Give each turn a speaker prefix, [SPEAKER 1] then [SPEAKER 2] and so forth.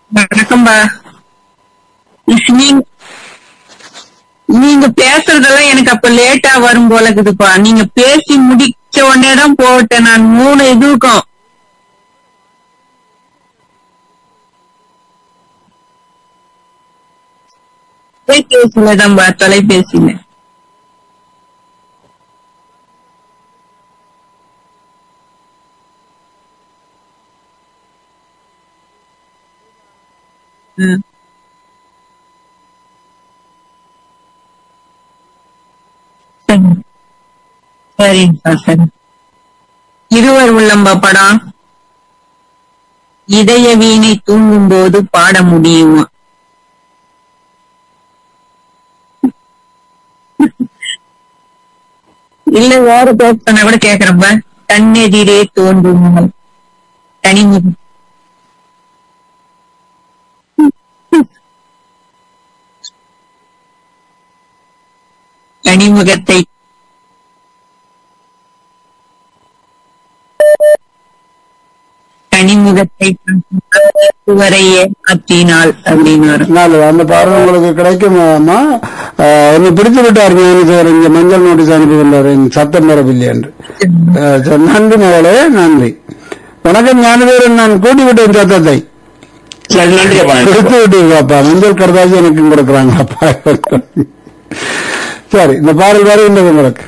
[SPEAKER 1] வணக்கம்பா நீங்க நீங்க பேசுறதெல்லாம் எனக்கு அப்ப லேட்டா வரும் போல இருக்குதுப்பா நீங்க பேசி முடிச்ச உடனே தான் போட்டேன் நான் மூணு இதுக்கும் தொலைபேசியில தான்பா தொலைபேசியில ம். சரி. சரிப்பா சரி இருவர் உள்ளம்பா படம் இதய வீணை தூங்கும் போது பாட முடியுமா இல்ல வேற பேசுனா கூட கேக்குறப்ப கண்ணெதிரே தோன்றும் தனிமுகம் கனிமுகத்தை கனிமுகத்தை வரையே மாற்றினாள் அப்படின்னு வரும்
[SPEAKER 2] நல்லது அந்த பாடல் உங்களுக்கு கிடைக்கும் அம்மா அஹ், என்னை பிடித்து விட்டார் ஞானசேகர் இங்க மஞ்சள் நோட்டீஸ் அனுப்புகின்றார் என் சத்தம் பெறவில்லை என்று அஹ், சரி, நன்றி மகளே நன்றி வணக்கம் ஞானசேகரன் நான் கூட்டி விட்டேன் சத்தத்தை
[SPEAKER 3] சரி நன்றி அப்பா நன்றி
[SPEAKER 2] கொடுத்து விட்டீங்களாப்பா மஞ்சள் கடதாசி எனக்கும் கொடுக்குறாங்க அப்பா சரி இந்த பாடல் வருகின்றது உங்களுக்கு